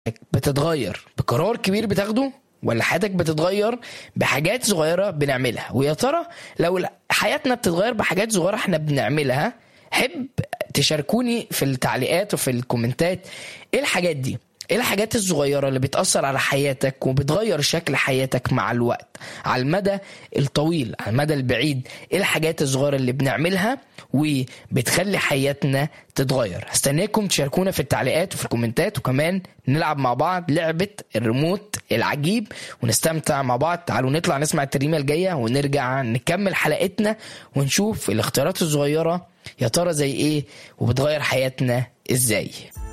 بتتغير بقرار كبير بتاخده ولا حياتك بتتغير بحاجات صغيرة بنعملها ويا ترى لو حياتنا بتتغير بحاجات صغيرة احنا بنعملها حب تشاركوني في التعليقات وفي الكومنتات ايه الحاجات دي ايه الحاجات الصغيرة اللي بتأثر على حياتك وبتغير شكل حياتك مع الوقت على المدى الطويل على المدى البعيد ايه الحاجات الصغيرة اللي بنعملها وبتخلي حياتنا تتغير هستناكم تشاركونا في التعليقات وفي الكومنتات وكمان نلعب مع بعض لعبة الريموت العجيب ونستمتع مع بعض تعالوا نطلع نسمع التريمة الجاية ونرجع نكمل حلقتنا ونشوف الاختيارات الصغيرة يا ترى زي ايه وبتغير حياتنا ازاي